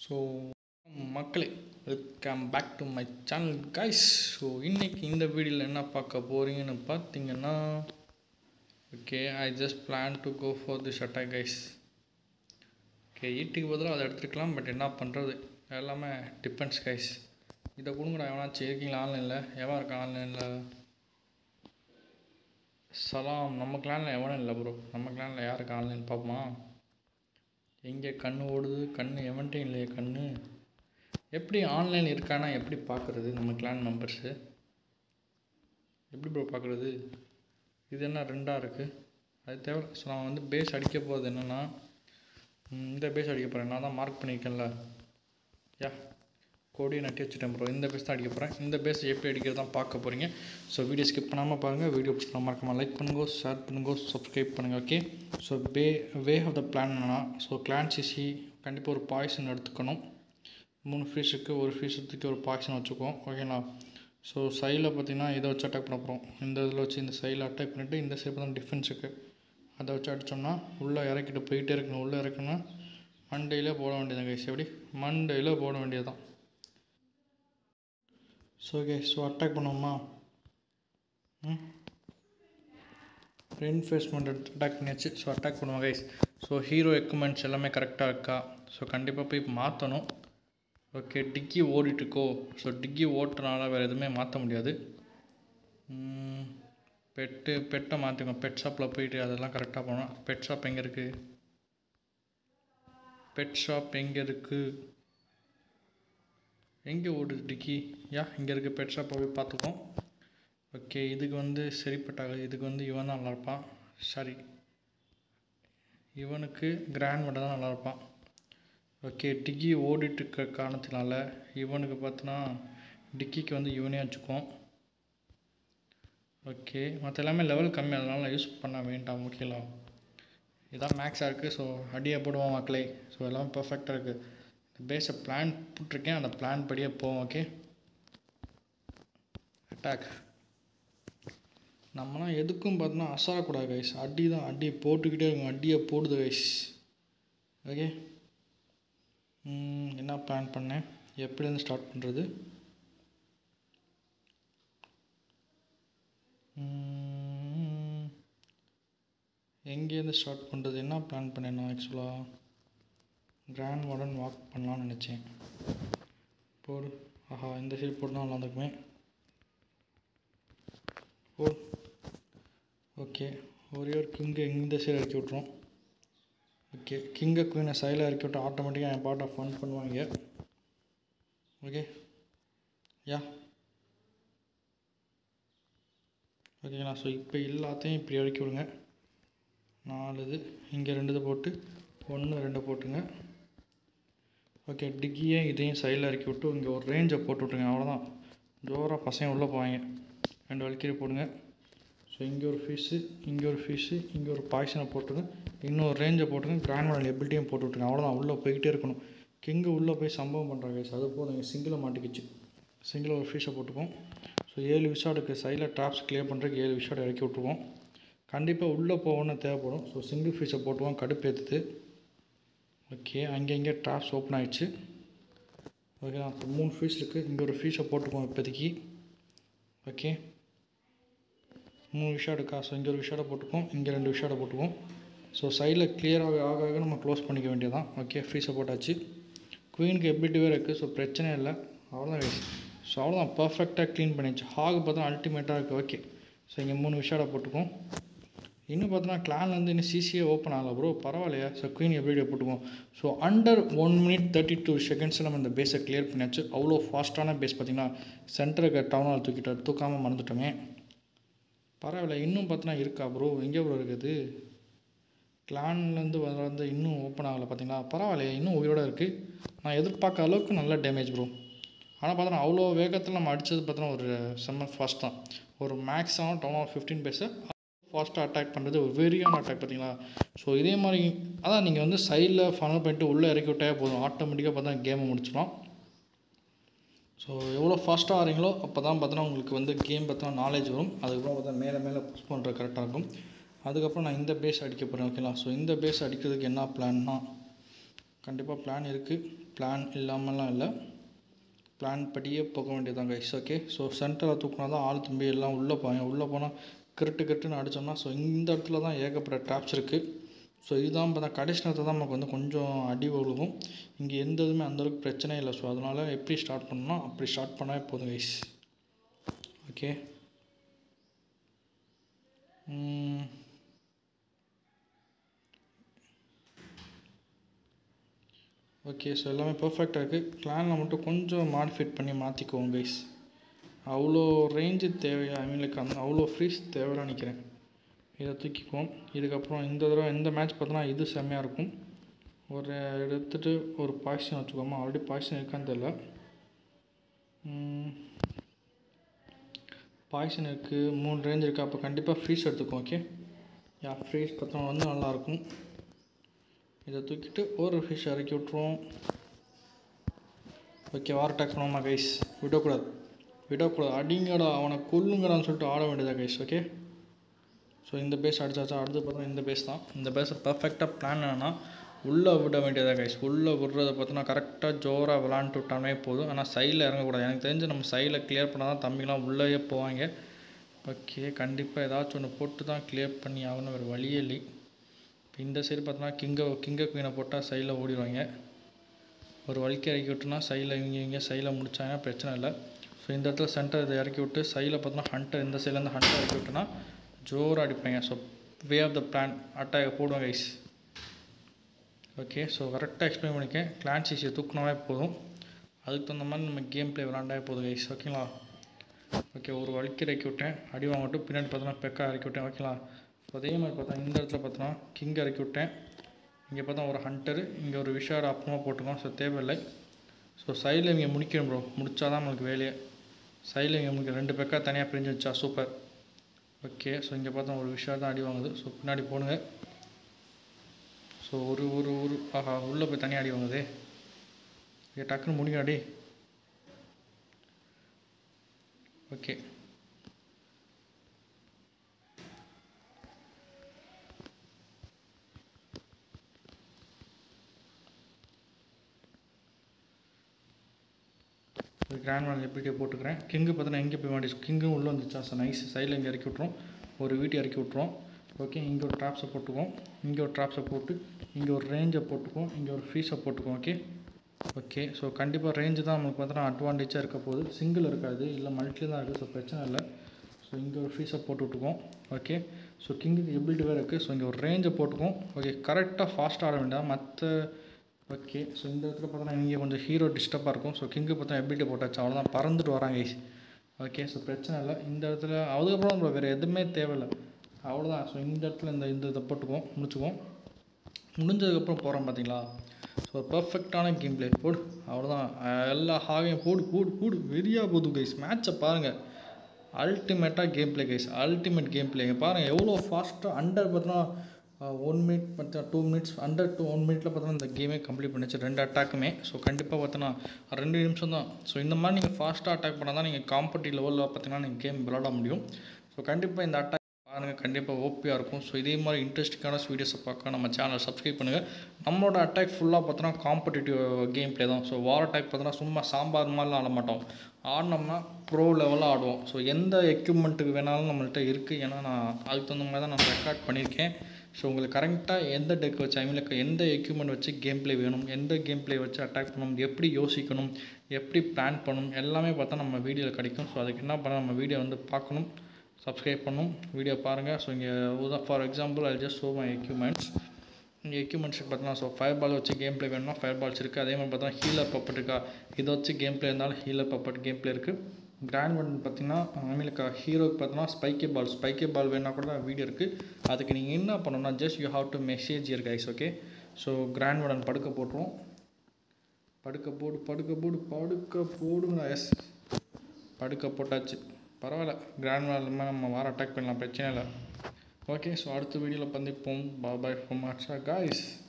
so மக்களே welcome back to my channel guys so இன்றைக்கி இந்த வீடியோவில் என்ன பார்க்க போகிறீங்கன்னு பார்த்தீங்கன்னா okay I just plan to go for this attack guys okay ஈட்டுக்கு பதிலாக அதை எடுத்துக்கலாம் பட் என்ன பண்ணுறது எல்லாமே டிபெண்ட்ஸ் கைஸ் இதை கொடுங்கடா எவனாச்சும் இருக்கீங்களா ஆன்லைனில் எவன் இருக்கான் ஆன்லைனில் சலாம் நம்ம கிளானில் எவனும் இல்லை ப்ரோ நம்ம கிளானில் யாருக்கு ஆன்லைன் பார்ப்போமா எங்கே கண் ஓடுது கண் எவன்ட்டையும் இல்லையே கண் எப்படி ஆன்லைன் இருக்கானா எப்படி பார்க்குறது நம்ம கிளான் மெம்பர்ஸு எப்படி ப்ரோ பார்க்குறது இது என்ன ரெண்டாக இருக்குது அது தேவை ஸோ நான் வந்து பேஸ் அடிக்க போகிறது என்னென்னா இந்த பேஸ் அடிக்க போகிறேன் நான் தான் மார்க் பண்ணியிருக்கேன்ல யா கோடியை நட்டி வச்சுட்டேன் ப்ரோ இந்த பேஸ் தான் அடிக்க போகிறேன் இந்த பேஸ் எப்படி அடிக்கிறது தான் பார்க்க போகிறீங்க ஸோ வீடியோ ஸ்கிப் பண்ணாமல் பாருங்கள் வீடியோ பிடிச்சா மறக்காமல் லைக் பண்ணுங்க ஷேர் பண்ணுங்க சப்ஸ்கிரைப் பண்ணுங்கள் okay so way way of the plan என்னன்னா ஸோ கிளான் சிசி கண்டிப்பாக ஒரு பாய்சன் எடுத்துக்கணும் மூணு ஃபீஸுக்கு ஒரு ஃபீஸத்துக்கு ஒரு பாய்சன் வச்சுக்குவோம் ஓகேங்களா ஸோ சைடில் பார்த்தீங்கன்னா இதை வச்சு அட்டாக் பண்ண போகிறோம் இந்த இதில் வச்சு இந்த சைடில் அட்டாக் பண்ணிவிட்டு இந்த சைடு தான் டிஃபென்ஸுக்கு அதை வச்சு அடித்தோம்னா உள்ளே இறக்கிட்டு போயிட்டே இருக்கணும் உள்ளே இறக்கணும்னா மண்டையில் போட வேண்டியது கைஸ் எப்படி மண்டையில் போட வேண்டியது தான் ஸோ ஓகே ஸோ அட்டாக் பண்ணுவோமா ம் ரெயின்ஃபோர்ஸ்மெண்ட் எடுத்து அட்டாக் பண்ணியாச்சு ஸோ அட்டாக் பண்ணுவோம் கைஸ் ஸோ ஹீரோ எக்யூப்மெண்ட்ஸ் எல்லாமே கரெக்டாக இருக்கா ஸோ கண்டிப்பாக போய் மாற்றணும் ஓகே டிக்கி ஓடிட்டுக்கோ ஸோ டிக்கி ஓட்டுறனால வேறு எதுவுமே மாற்ற முடியாது பெட்டு பெட்டை மாற்றிக்கோ பெட் ஷாப்பில் போயிட்டு அதெல்லாம் கரெக்டாக போகணும் பெட் ஷாப் எங்கே இருக்குது பெட் ஷாப் எங்கே இருக்குது எங்கே ஓடுது டிக்கி யா இங்கே இருக்க பெட் ஷாப்பை போய் பார்த்துப்போம் ஓகே இதுக்கு வந்து சரிப்பட்டாகுது இதுக்கு வந்து இவன் தான் நல்லா இருப்பான் சாரி இவனுக்கு கிராண்ட் மட்டும் தான் நல்லா இருப்பான் ஓகே டிக்கி ஓடிட்டு இருக்க காரணத்தினால இவனுக்கு பார்த்தோன்னா டிக்கிக்கு வந்து இவனே வச்சுக்குவோம் ஓகே மற்ற எல்லாமே லெவல் கம்மி அதனால யூஸ் பண்ண வேண்டாம் ஓகேங்களா இதான் மேக்ஸாக இருக்குது ஸோ அடியை போடுவோம் மக்களே ஸோ எல்லாமே பர்ஃபெக்டாக இருக்குது பேஸை பிளான் போட்டிருக்கேன் அந்த பிளான் படியே போவோம் ஓகே அட்டாக் நம்மலாம் எதுக்கும் பார்த்தோன்னா அசாரக்கூடாது கைஸ் அடி தான் அடி போட்டுக்கிட்டே இருக்கும் அடியை போடுது கைஸ் ஓகே என்ன பிளான் பண்ணேன் எப்படிலேருந்து ஸ்டார்ட் பண்ணுறது எங்கேருந்து ஸ்டார்ட் பண்ணுறது என்ன பிளான் பண்ணேன் நான் ஆக்சுவலாக கிராண்ட் மாடர்ன் வாக் பண்ணலான்னு நினச்சேன் போடு ஆஹா இந்த சைடு போட்டு நல்லா இருந்துக்குமே ஓ ஓகே ஒரே ஒரு கிங்கை இந்த சைடு இறக்கி விட்ருவோம் ஓகே கிங்கை குயினை சைடில் இறக்கி விட்டு ஆட்டோமேட்டிக்காக என் பாட்டை ஃபன் பண்ணுவாங்க ஓகே யா ஓகேங்களா ஸோ இப்போ எல்லாத்தையும் இப்படி இறக்கி விடுங்க நாலு இது இங்கே ரெண்டு இது போட்டு ஒன்று ரெண்டு போட்டுங்க ஓகே டிக்கியே இதையும் சைடில் இறக்கி விட்டு இங்கே ஒரு ரேஞ்சை போட்டு விட்ருங்க அவ்வளோதான் ஜோராக பசங்க உள்ளே போவாங்க ரெண்டு வலிக்கீரை போடுங்க ஸோ இங்கே ஒரு ஃபீஸு இங்கே ஒரு ஃபீஸு இங்கே ஒரு பாய்சனை போட்டுருங்க இன்னொரு ரேஞ்சை போட்டுங்க கிராண்ட் மாடல் எபிலிட்டியும் போட்டு விட்ருங்க அவ்வளோதான் உள்ளே போய்கிட்டே இருக்கணும் கிங்கு உள்ளே போய் சம்பவம் பண்ணுறாங்க அது போதும் இங்கே சிங்கிளை மாட்டிக்கிச்சு சிங்கிள் ஒரு ஃபீஸை போட்டுப்போம் ஸோ ஏழு விஷாடுக்கு சைடில் ட்ராப்ஸ் கிளியர் பண்ணுறதுக்கு ஏழு விஷாடு இறக்கி விட்ருவோம் கண்டிப்பாக உள்ளே போகணும்னு தேவைப்படும் ஸோ சிங்கிள் ஃபீஸை போட்டுவோம் கடுப்பேற்றுது ஓகே அங்கே இங்கே ட்ராப்ஸ் ஓப்பன் ஆகிடுச்சு ஓகே அப்போ மூணு ஃபீஸ் இருக்குது இங்கே ஒரு ஃபீஸை போட்டுக்குவோம் இப்போதைக்கு ஓகே மூணு விஷயம் இருக்கா ஸோ இங்கே ஒரு விஷயத்தை போட்டுக்குவோம் இங்கே ரெண்டு விஷயத்தை போட்டுக்குவோம் ஸோ சைடில் கிளியராக ஆக ஆக நம்ம க்ளோஸ் பண்ணிக்க வேண்டியதான் ஓகே ஃபீஸை போட்டாச்சு குயினுக்கு எபிலிட்டி வேறு இருக்குது ஸோ பிரச்சனை இல்லை அவ்வளோதான் கைஸ் ஸோ அவ்வளோதான் பர்ஃபெக்டாக க்ளீன் பண்ணிச்சு ஹாக் பார்த்தா அல்டிமேட்டாக இருக்குது ஓகே ஸோ இங்கே மூணு விஷயத்தை போட்டுக்குவோம் இன்னும் பார்த்தோன்னா கிளான்லேருந்து இன்னும் சிசியே ஓப்பன் ஆகலை ப்ரோ பரவாயில்லையா ஸோ குயின் எப்படி போட்டுக்குவோம் so under one minute thirty two செகண்ட்ஸில் நம்ம இந்த பேஸை கிளியர் பண்ணியாச்சு அவ்வளோ ஃபாஸ்ட்டான பேஸ் பார்த்திங்கன்னா சென்டருக்கு டவுன் ஹால் தூக்கிட்டு தூக்காமல் மறந்துட்டோமே பரவாயில்ல இன்னும் பார்த்தோன்னா இருக்கா ப்ரோ எங்கே ப்ரோ இருக்குது கிளான்லேருந்து வந்து இன்னும் ஓப்பன் ஆகலை பார்த்தீங்களா பரவாயில்லையா இன்னும் உயிரோடு இருக்குது நான் எதிர்பார்க்க அளவுக்கு நல்ல டேமேஜ் ப்ரோ ஆனால் பார்த்தோன்னா அவ்வளோ வேகத்தில் நம்ம அடித்தது பார்த்தோன்னா ஒரு செம்ம ஃபாஸ்ட் தான் ஒரு மேக்ஸான டவுன் ஹால் ஃபிஃப்டீன் பேஸை ஃபாஸ்ட்டாக அட்டாக் பண்ணுறது ஒரு வெரியான அட்டாக் பார்த்தீங்களா ஸோ இதே மாதிரி அதான் நீங்கள் வந்து சைடில் ஃபனல் பண்ணிட்டு உள்ளே இறக்கி விட்டாலே போதும் ஆட்டோமேட்டிக்காக பார்த்தா கேமை முடிச்சிடும் ஸோ எவ்வளோ ஃபாஸ்ட்டாக ஆகிறீங்களோ அப்போ தான் பார்த்தோன்னா உங்களுக்கு வந்து கேம் பார்த்தோன்னா நாலேஜ் வரும் அதுக்கப்புறம் பார்த்தா மேலே மேலே புஷ் பண்ணுற கரெக்டாக இருக்கும் அதுக்கப்புறம் நான் இந்த பேஸ் அடிக்க போகிறேன் ஓகேங்களா ஸோ இந்த பேஸ் அடிக்கிறதுக்கு என்ன பிளான்னா கண்டிப்பாக பிளான் இருக்குது பிளான் இல்லாமலாம் இல்லை பிளான் படியே போக வேண்டியதான் கைஸ் ஓகே ஸோ சென்டரில் தூக்குனா தான் ஆள் தம்பி எல்லாம் உள்ளே போவாங்க உள்ளே போனால் கிருட்டு கிருட்டுன்னு அடித்தோம்னா ஸோ இந்த இடத்துல தான் ஏகப்பட்ட ட்ராப்ஸ் இருக்குது ஸோ இதுதான் பார்த்தா கடைசி நேரத்தில் தான் நமக்கு வந்து கொஞ்சம் அடி விழுகும் இங்கே எந்த இதுவுமே அந்தளவுக்கு பிரச்சனை இல்லை ஸோ அதனால் எப்படி ஸ்டார்ட் பண்ணணும் அப்படி ஸ்டார்ட் பண்ணாவே போதும் கைஸ் ஓகே ஓகே ஸோ எல்லாமே பர்ஃபெக்டாக இருக்குது பிளானில் மட்டும் கொஞ்சம் மாடிஃபைட் பண்ணி மாற்றிக்குவோம் கைஸ் அவ்வளோ ரேஞ்சு தேவையா ஐ மீன் லைக் அந்த அவ்வளோ ஃப்ரீஸ் தேவையா நினைக்கிறேன் இதை தூக்கிக்குவோம் இதுக்கப்புறம் இந்த தடவை இந்த மேட்ச் பார்த்தோன்னா இது செம்மையாக இருக்கும் ஒரு எடுத்துகிட்டு ஒரு பாய்சன் வச்சுக்கோமா ஆல்ரெடி பாய்சன் இருக்கான்னு தெரில பாய்சன் இருக்குது மூணு ரேஞ்ச் இருக்குது அப்போ கண்டிப்பாக ஃப்ரீஸ் எடுத்துக்குவோம் ஓகே யா ஃப்ரீஸ் பார்த்தோம் வந்து நல்லாயிருக்கும் இதை தூக்கிட்டு ஒரு ஃபிஷ் இறக்கி விட்ருவோம் ஓகே வார் அட்டாக் பண்ணுவோமா கைஸ் விடக்கூடாது விடக்கூடாது அடிங்கடா அவனை கொல்லுங்கடான்னு சொல்லிட்டு ஆட வேண்டியதா கைஸ் ஓகே ஸோ இந்த பேஸ் அடிச்சாச்சா அடுத்து பார்த்தா இந்த பேஸ் தான் இந்த பேஸை பர்ஃபெக்டாக பிளான் என்னன்னா உள்ளே விட வேண்டியதா கைஸ் உள்ளே விடுறத பார்த்தோன்னா கரெக்டாக ஜோராக விளாண்டுட்டு விட்டாலே போதும் ஆனால் சைடில் இறங்கக்கூடாது எனக்கு தெரிஞ்சு நம்ம சைடில் கிளியர் பண்ணால் தான் தம்பிலாம் உள்ளேயே போவாங்க ஓகே கண்டிப்பாக ஏதாச்சும் ஒன்று போட்டு தான் கிளியர் பண்ணி ஆகணும் வேறு வழியே இல்லை இப்போ இந்த சைடு பார்த்தோன்னா கிங்கை கிங்கை குயினை போட்டால் சைடில் ஓடிடுவாங்க ஒரு வலிக்கு இறக்கி விட்டுனா சைடில் இவங்க இவங்க சைடில் முடிச்சாங்கன்னா பிரச்சனை இல்லை ஸோ இந்த இடத்துல சென்டர் இதை இறக்கி விட்டு சைடில் பார்த்தோன்னா ஹண்டர் இந்த சைட்லேருந்து ஹண்டர் இறக்கி விட்டோன்னா ஜோராக அடிப்பாங்க so way of the plan attack போடுவோம் கைஸ் ஓகே ஸோ கரெக்டாக எக்ஸ்பிளைன் பண்ணிக்கேன் கிளான் சிசியை தூக்கினாவே போதும் அதுக்கு தகுந்த மாதிரி நம்ம கேம் ப்ளே விளாண்டாவே போதும் கைஸ் ஓகேங்களா ஓகே ஒரு வலிக்கு இறக்கி விட்டேன் அடி வாங்கட்டும் பின்னாடி பார்த்தோன்னா பெக்கா இறக்கி விட்டேன் ஓகேங்களா ஸோ அதே மாதிரி பார்த்தா இந்த இடத்துல பார்த்தோன்னா கிங் இறக்கி விட்டேன் இங்கே பார்த்தா ஒரு ஹண்டரு இங்கே ஒரு விஷாடு அப்புறமா போட்டுக்கோம் ஸோ தேவையில்லை ஸோ சைடில் இவங்க முடிக்கணும் ப்ரோ முடிச்சா தான் நம்மளுக்கு வேலையே சைடில் இங்கே முடிக்க ரெண்டு பெக்கா தனியாக பிரிஞ்சு வச்சா சூப்பர் ஓகே ஸோ இங்கே பார்த்தா ஒரு விஷயம் தான் அடி வாங்குது ஸோ பின்னாடி போடுங்க ஸோ ஒரு ஒரு ஒரு ஆஹா உள்ளே போய் தனியாக அடி வாங்குதே ஓகே டக்குன்னு முடிங்க அடி ஓகே ஒரு கிராண்ட் மேல் எப்படியே போட்டுக்கிறேன் கிங்கு பார்த்தோன்னா எங்கே போய் மாட்டி கிங்கும் உள்ளே வந்துச்சா சார் நைஸ் சைடில் இங்கே இறக்கி விட்ருவோம் ஒரு வீட்டு இறக்கி விட்ருவோம் ஓகே இங்கே ஒரு ட்ராப்ஸை போட்டுக்குவோம் இங்கே ஒரு ட்ராப்ஸை போட்டு இங்கே ஒரு ரேஞ்சை போட்டுக்குவோம் இங்கே ஒரு ஃபீஸை போட்டுக்குவோம் ஓகே ஓகே ஸோ கண்டிப்பாக ரேஞ்சு தான் நம்மளுக்கு பார்த்தோன்னா அட்வான்டேஜாக இருக்க போகுது சிங்கிள் இருக்காது இல்லை மல்டி தான் இருக்குது ஸோ பிரச்சனை இல்லை ஸோ இங்கே ஒரு ஃபீஸை போட்டு விட்டுக்குவோம் ஓகே ஸோ கிங்குக்கு எபிலிட்டி வேறு இருக்குது ஸோ இங்கே ஒரு ரேஞ்சை போட்டுக்குவோம் ஓகே கரெக்டாக ஃபாஸ்ட் ஆட வேண்டாம் மற்ற ஓகே ஸோ இந்த இடத்துல பார்த்தோன்னா இங்கே கொஞ்சம் ஹீரோ டிஸ்டர்பாக இருக்கும் ஸோ கிங்கு பார்த்தா எபிலிட்டி போட்டாச்சு அவ்வளோதான் பறந்துட்டு வராங்க ஈஸ் ஓகே ஸோ பிரச்சனை இல்லை இந்த இடத்துல அதுக்கப்புறம் நம்ம வேறு எதுவுமே தேவையில்லை அவ்வளோதான் ஸோ இந்த இடத்துல இந்த இந்த இதை போட்டுக்குவோம் முடிச்சுக்குவோம் முடிஞ்சதுக்கப்புறம் போகிறோம் பார்த்தீங்களா ஸோ பர்ஃபெக்டான கேம் ப்ளே போடு அவ்வளோதான் எல்லா ஹாவையும் போடு போடு போடு வெறியாக போகுது கைஸ் மேட்சை பாருங்கள் அல்டிமேட்டாக game play guys ultimate game பிளேங்க பாருங்கள் எவ்வளோ ஃபாஸ்ட்டாக அண்டர் பார்த்தோன்னா ஒன் மினிட் பார்த்தா two minutes under two one மினிட்ல பார்த்தோன்னா இந்த கேமே கம்ப்ளீட் பண்ணிச்சு ரெண்டு அட்டாக்குமே ஸோ கண்டிப்பாக பார்த்தோன்னா ரெண்டு நிமிஷம் தான் ஸோ இந்த மாதிரி நீங்கள் ஃபாஸ்ட்டாக அட்டாக் பண்ணால் தான் நீங்கள் காம்படிட்டிவ் லெவலில் பார்த்தீங்கன்னா நீங்கள் கேம் விளாட முடியும் ஸோ கண்டிப்பாக இந்த அட்டாக் பாருங்கள் கண்டிப்பாக ஓபியாக இருக்கும் ஸோ இதே மாதிரி இன்ட்ரெஸ்டிங்கான வீடியோஸை பார்க்க நம்ம சேனலை சப்ஸ்கிரைப் பண்ணுங்கள் நம்மளோட அட்டாக் ஃபுல்லாக பார்த்தோன்னா காம்படிட்டிவ் கேம் ப்ளே தான் ஸோ வார் அட்டாக் பார்த்தோன்னா சும்மா சாம்பார் மாதிரிலாம் ஆட மாட்டோம் ஆடினோம்னா ப்ரோ லெவலில் ஆடுவோம் ஸோ எந்த எக்யூப்மெண்ட்டுக்கு வேணாலும் நம்மள்ட்ட இருக்குது ஏன்னா நான் அதுக்கு தகுந்த மாதிரி தான் நான் ரெக்கார்ட் பண்ணியிருக்கேன் ஸோ உங்களுக்கு கரெக்டாக எந்த டெக் வச்சு ஐ மீன் எந்த எக்யூப்மெண்ட் வச்சு கேம் ப்ளே வேணும் எந்த கேம் ப்ளே வச்சு அட்டாக் பண்ணணும் எப்படி யோசிக்கணும் எப்படி பிளான் பண்ணணும் எல்லாமே பார்த்தா நம்ம வீடியோவில் கிடைக்கும் ஸோ அதுக்கு என்ன பண்ண நம்ம வீடியோ வந்து பார்க்கணும் சப்ஸ்கிரைப் பண்ணணும் வீடியோ பாருங்கள் ஸோ இங்கே உதா for example I just show my equipments இங்கே எக்யூப்மெண்ட்ஸ் பார்த்தீங்கன்னா ஸோ ஃபயர் பால் வச்சு கேம் ப்ளே வேணும்னா ஃபயர் பால்ஸ் இருக்குது அதே மாதிரி பார்த்தா ஹீலர் பப்பட் இருக்கா இதை வச்சு கேம் ப்ளே இருந்தாலும் ஹீலர் பப்பட் கேம் ப்ளே இருக்குது கிராண்ட் ஒன் பார்த்தீங்கன்னா அமீலுக்கு ஹீரோக்கு பார்த்தீங்கன்னா ஸ்பைக்கே பால் ஸ்பைக்கே பால் வேணால் கூட வீடியோ இருக்குது அதுக்கு நீங்கள் என்ன பண்ணணும்னா just you have to message here guys okay so grand one படுக்க போட்டுருவோம் படுக்க போடு படுக்க போடு படுக்க போடுங்க எஸ் படுக்க போட்டாச்சு பரவாயில்ல கிராண்ட் வால் நம்ம வாரம் அட்டாக் பண்ணலாம் பிரச்சனை இல்லை ஓகே ஸோ அடுத்த வீடியோவில் பந்திப்போம் பாபாய் ஃபார் மாட்ஸா காய்ஸ்